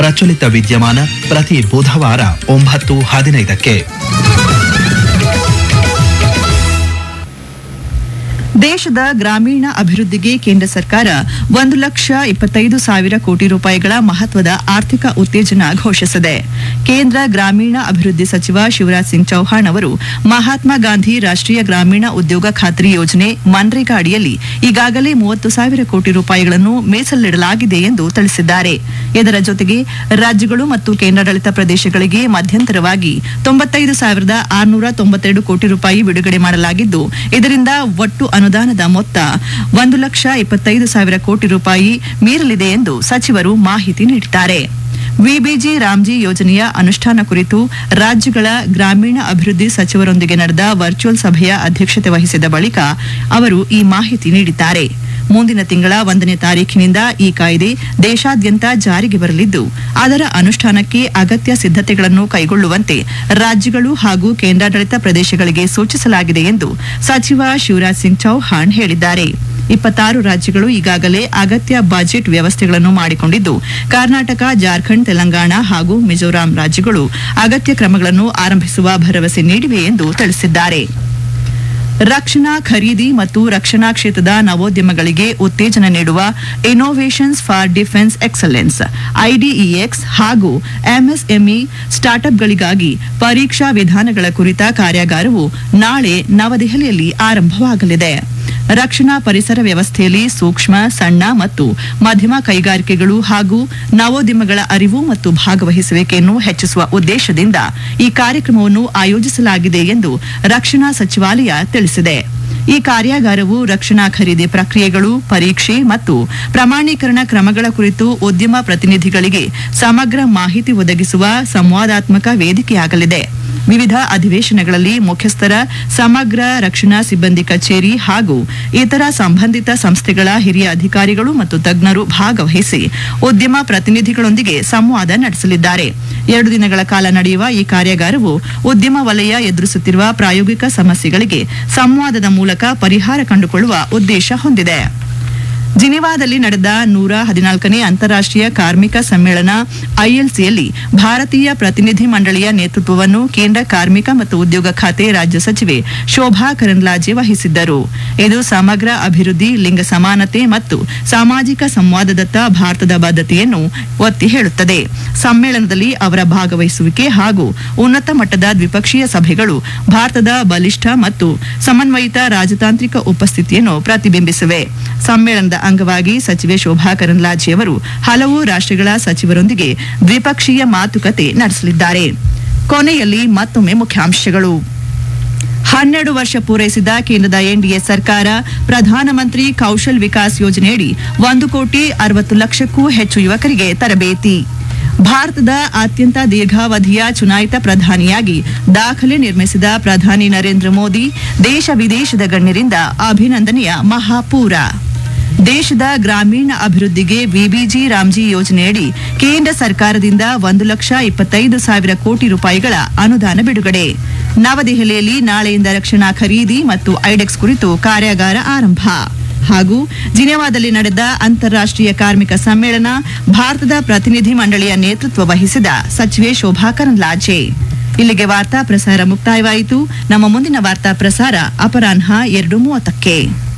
ಪ್ರಚಲಿತ ವಿದ್ಯಮಾನ ಪ್ರತಿ ಬುಧವಾರ ಒಂಬತ್ತು ಹದಿನೈದಕ್ಕೆ ದೇಶದ ಗ್ರಾಮೀಣ ಅಭಿವೃದ್ಧಿಗೆ ಕೇಂದ್ರ ಸರ್ಕಾರ ಒಂದು ಲಕ್ಷ ಇಪ್ಪತ್ತೈದು ಸಾವಿರ ಕೋಟಿ ರೂಪಾಯಿಗಳ ಮಹತ್ವದ ಆರ್ಥಿಕ ಉತ್ತೇಜನ ಘೋಷಿಸಿದೆ ಕೇಂದ್ರ ಗ್ರಾಮೀಣ ಅಭಿವೃದ್ಧಿ ಸಚಿವ ಶಿವರಾಜ್ ಸಿಂಗ್ ಚೌಹಾಣ್ ಅವರು ಮಹಾತ್ಮ ಗಾಂಧಿ ರಾಷ್ಟ್ರೀಯ ಗ್ರಾಮೀಣ ಉದ್ಯೋಗ ಖಾತ್ರಿ ಯೋಜನೆ ಮನ್ರೇಗಾ ಅಡಿಯಲ್ಲಿ ಈಗಾಗಲೇ ಮೂವತ್ತು ಸಾವಿರ ಕೋಟಿ ರೂಪಾಯಿಗಳನ್ನು ಮೀಸಲಿಡಲಾಗಿದೆ ಎಂದು ತಿಳಿಸಿದ್ದಾರೆ ಇದರ ಜೊತೆಗೆ ರಾಜ್ಯಗಳು ಮತ್ತು ಕೇಂದ್ರಾಡಳಿತ ಪ್ರದೇಶಗಳಿಗೆ ಮಧ್ಯಂತರವಾಗಿ ತೊಂಬತ್ತೈದು ಸಾವಿರದ ಆರುನೂರ ತೊಂಬತ್ತೆರಡು ಕೋಟಿ ರೂಪಾಯಿ ಬಿಡುಗಡೆ ಮಾಡಲಾಗಿದ್ದು ಇದರಿಂದ ಒಟ್ಟು ಅನುದಾನದ ಮೊತ್ತ ಒಂದು ಲಕ್ಷ ಇಪ್ಪತ್ತೈದು ಸಾವಿರ ಕೋಟಿ ರೂಪಾಯಿ ಮೀರಲಿದೆ ಎಂದು ಸಚಿವರು ಮಾಹಿತಿ ನೀಡಿದ್ದಾರೆ ವಿಬಿಜಿ ರಾಮ್ಜಿ ಯೋಜನೆಯ ಅನುಷ್ಠಾನ ಕುರಿತು ರಾಜ್ಯಗಳ ಗ್ರಾಮೀಣ ಅಭಿವೃದ್ಧಿ ಸಚಿವರೊಂದಿಗೆ ನಡೆದ ವರ್ಚುವಲ್ ಸಭೆಯ ಅಧ್ಯಕ್ಷತೆ ವಹಿಸಿದ ಬಳಿಕ ಅವರು ಈ ಮಾಹಿತಿ ನೀಡಿದ್ದಾರೆ ಮುಂದಿನ ತಿಂಗಳ ಒಂದನೇ ತಾರೀಖಿನಿಂದ ಈ ಕಾಯ್ದೆ ದೇಶಾದ್ಯಂತ ಜಾರಿಗೆ ಬರಲಿದ್ದು ಅದರ ಅನುಷ್ಠಾನಕ್ಕೆ ಅಗತ್ಯ ಸಿದ್ಧತೆಗಳನ್ನು ಕೈಗೊಳ್ಳುವಂತೆ ರಾಜ್ಯಗಳು ಹಾಗೂ ಕೇಂದ್ರಾಡಳಿತ ಪ್ರದೇಶಗಳಿಗೆ ಸೂಚಿಸಲಾಗಿದೆ ಎಂದು ಸಚಿವ ಶಿವರಾಜ್ ಸಿಂಗ್ ಚೌಹಾಣ್ ಹೇಳಿದ್ದಾರೆ ಇಪ್ಪತ್ತಾರು ರಾಜ್ಯಗಳು ಈಗಾಗಲೇ ಅಗತ್ಯ ಬಜೆಟ್ ವ್ಯವಸ್ಥೆಗಳನ್ನು ಮಾಡಿಕೊಂಡಿದ್ದು ಕರ್ನಾಟಕ ಜಾರ್ಖಂಡ್ ತೆಲಂಗಾಣ ಹಾಗೂ ಮಿಜೋರಾಂ ರಾಜ್ಯಗಳು ಅಗತ್ಯ ಕ್ರಮಗಳನ್ನು ಆರಂಭಿಸುವ ಭರವಸೆ ನೀಡಿವೆ ಎಂದು ತಿಳಿಸಿದ್ದಾರೆ ರಕ್ಷಣಾ ಖರೀದಿ ಮತ್ತು ರಕ್ಷಣಾ ಕ್ಷೇತ್ರದ ನವೋದ್ಯಮಗಳಿಗೆ ಉತ್ತೇಜನ ನೀಡುವ innovations for defence excellence iDEX ಹಾಗೂ ಎಂಎಸ್ಎಂಇ ಸ್ಟಾರ್ಟ್ಅಪ್ಗಳಿಗಾಗಿ ಪರೀಕ್ಷಾ ವಿಧಾನಗಳ ಕುರಿತ ಕಾರ್ಯಾಗಾರವು ನಾಳೆ ನವದೆಹಲಿಯಲ್ಲಿ ಆರಂಭವಾಗಲಿದೆ ರಕ್ಷಣಾ ಪರಿಸರ ವ್ಯವಸ್ಥೆಯಲ್ಲಿ ಸೂಕ್ಷ್ಮ ಸಣ್ಣ ಮತ್ತು ಮಧ್ಯಮ ಕೈಗಾರಿಕೆಗಳು ಹಾಗೂ ನವೋದ್ಯಮಗಳ ಅರಿವು ಮತ್ತು ಭಾಗವಹಿಸುವಿಕೆಯನ್ನು ಹೆಚ್ಚಿಸುವ ಉದ್ದೇಶದಿಂದ ಈ ಕಾರ್ಯಕ್ರಮವನ್ನು ಆಯೋಜಿಸಲಾಗಿದೆ ಎಂದು ರಕ್ಷಣಾ ಸಚಿವಾಲಯ ತಿಳಿಸಿದೆ ಈ ಕಾರ್ಯಾಗಾರವು ರಕ್ಷಣಾ ಖರೀದಿ ಪ್ರಕ್ರಿಯೆಗಳು ಪರೀಕ್ಷೆ ಮತ್ತು ಪ್ರಮಾಣೀಕರಣ ಕ್ರಮಗಳ ಕುರಿತು ಉದ್ಯಮ ಪ್ರತಿನಿಧಿಗಳಿಗೆ ಸಮಗ್ರ ಮಾಹಿತಿ ಒದಗಿಸುವ ಸಂವಾದಾತ್ಮಕ ವೇದಿಕೆಯಾಗಲಿದೆ ವಿವಿಧ ಅಧಿವೇಶನಗಳಲ್ಲಿ ಮುಖ್ಯಸ್ಥರ ಸಮಗ್ರ ರಕ್ಷಣಾ ಸಿಬ್ಬಂದಿ ಕಚೇರಿ ಹಾಗೂ ಇತರ ಸಂಬಂಧಿತ ಸಂಸ್ಥೆಗಳ ಹಿರಿಯ ಅಧಿಕಾರಿಗಳು ಮತ್ತು ತಜ್ಞರು ಭಾಗವಹಿಸಿ ಉದ್ಯಮ ಪ್ರತಿನಿಧಿಗಳೊಂದಿಗೆ ಸಂವಾದ ನಡೆಸಲಿದ್ದಾರೆ ಎರಡು ದಿನಗಳ ಕಾಲ ನಡೆಯುವ ಈ ಕಾರ್ಯಾಗಾರವು ಉದ್ಯಮ ವಲಯ ಎದುರಿಸುತ್ತಿರುವ ಪ್ರಾಯೋಗಿಕ ಸಮಸ್ಯೆಗಳಿಗೆ ಸಂವಾದದ ಮೂಲಕ ಪರಿಹಾರ ಕಂಡುಕೊಳ್ಳುವ ಉದ್ದೇಶ ಹೊಂದಿದೆ ಜಿನಿವಾದಲ್ಲಿ ನಡೆದ ನೂರ ಹದಿನಾಲ್ಕನೇ ಅಂತಾರಾಷ್ಟ್ರೀಯ ಕಾರ್ಮಿಕ ಸಮ್ಮೇಳನ ಐಎಲ್ಸಿಯಲ್ಲಿ ಭಾರತೀಯ ಪ್ರತಿನಿಧಿ ಮಂಡಳಿಯ ನೇತೃತ್ವವನ್ನು ಕೇಂದ್ರ ಕಾರ್ಮಿಕ ಮತ್ತು ಉದ್ಯೋಗ ಖಾತೆ ರಾಜ್ಯ ಸಚಿವೆ ಶೋಭಾ ಕರಂದ್ಲಾಜೆ ವಹಿಸಿದ್ದರು ಇದು ಸಮಗ್ರ ಅಭಿವೃದ್ಧಿ ಲಿಂಗ ಸಮಾನತೆ ಮತ್ತು ಸಾಮಾಜಿಕ ಸಂವಾದದತ್ತ ಭಾರತದ ಬದ್ಧತೆಯನ್ನು ಒತ್ತಿ ಹೇಳುತ್ತದೆ ಸಮ್ಮೇಳನದಲ್ಲಿ ಅವರ ಭಾಗವಹಿಸುವಿಕೆ ಹಾಗೂ ಉನ್ನತ ಮಟ್ಟದ ದ್ವಿಪಕ್ಷೀಯ ಸಭೆಗಳು ಭಾರತದ ಬಲಿಷ್ಠ ಮತ್ತು ಸಮನ್ವಯಿತ ರಾಜತಾಂತ್ರಿಕ ಉಪಸ್ಥಿತಿಯನ್ನು ಪ್ರತಿಬಿಂಬಿಸಿವೆ ಸಮ್ಮೇಳನದ ಅಂಗವಾಗಿ ಸಚಿವೆ ಶೋಭಾ ಕರಂದ್ಲಾಜೆ ಅವರು ಹಲವು ರಾಷ್ಟ್ರಗಳ ಸಚಿವರೊಂದಿಗೆ ದ್ವಿಪಕ್ಷೀಯ ಮಾತುಕತೆ ನಡೆಸಲಿದ್ದಾರೆ ಕೊನೆಯಲ್ಲಿ ಮತ್ತೊಮ್ಮೆ ಮುಖ್ಯಾಂಶಗಳು ಹನ್ನೆರಡು ವರ್ಷ ಪೂರೈಸಿದ ಕೇಂದ್ರದ ಎನ್ಡಿಎ ಸರ್ಕಾರ ಪ್ರಧಾನಮಂತ್ರಿ ಕೌಶಲ್ ವಿಕಾಸ್ ಯೋಜನೆಯಡಿ ಒಂದು ಕೋಟಿ ಅರವತ್ತು ಲಕ್ಷಕ್ಕೂ ಹೆಚ್ಚು ಯುವಕರಿಗೆ ತರಬೇತಿ ಭಾರತದ ಅತ್ಯಂತ ದೀರ್ಘಾವಧಿಯ ಚುನಾಯಿತ ಪ್ರಧಾನಿಯಾಗಿ ದಾಖಲೆ ನಿರ್ಮಿಸಿದ ಪ್ರಧಾನಿ ನರೇಂದ್ರ ಮೋದಿ ದೇಶ ವಿದೇಶದ ಗಣ್ಯರಿಂದ ಅಭಿನಂದನೆಯ ಮಹಾಪೂರ ದೇಶದ ಗ್ರಾಮೀಣ ಅಭಿವೃದ್ಧಿಗೆ ವಿಬಿಜಿ ರಾಮ್ಜಿ ಯೋಜನೆಯಡಿ ಕೇಂದ್ರ ಸರ್ಕಾರದಿಂದ ಒಂದು ಲಕ್ಷ ಇಪ್ಪತ್ತೈದು ಸಾವಿರ ಕೋಟಿ ರೂಪಾಯಿಗಳ ಅನುದಾನ ಬಿಡುಗಡೆ ನವದೆಹಲಿಯಲ್ಲಿ ನಾಳೆಯಿಂದ ರಕ್ಷಣಾ ಖರೀದಿ ಮತ್ತು ಐಡೆಕ್ಸ್ ಕುರಿತು ಕಾರ್ಯಾಗಾರ ಆರಂಭ ಹಾಗೂ ಜಿನೆವಾದಲ್ಲಿ ನಡೆದ ಅಂತಾರಾಷ್ಟ್ರೀಯ ಕಾರ್ಮಿಕ ಸಮ್ಮೇಳನ ಭಾರತದ ಪ್ರತಿನಿಧಿ ಮಂಡಳಿಯ ನೇತೃತ್ವ ವಹಿಸಿದ ಸಚಿವೆ ಶೋಭಾ ಕರಂದ್ಲಾಜೆ ಇಲ್ಲಿಗೆ ವಾರ್ತಾ ಪ್ರಸಾರ ಮುಕ್ತಾಯವಾಯಿತು ನಮ್ಮ ಮುಂದಿನ ವಾರ್ತಾ ಪ್ರಸಾರ ಅಪರಾಹ್ನ ಎರಡು ಮೂವತ್ತಕ್ಕೆ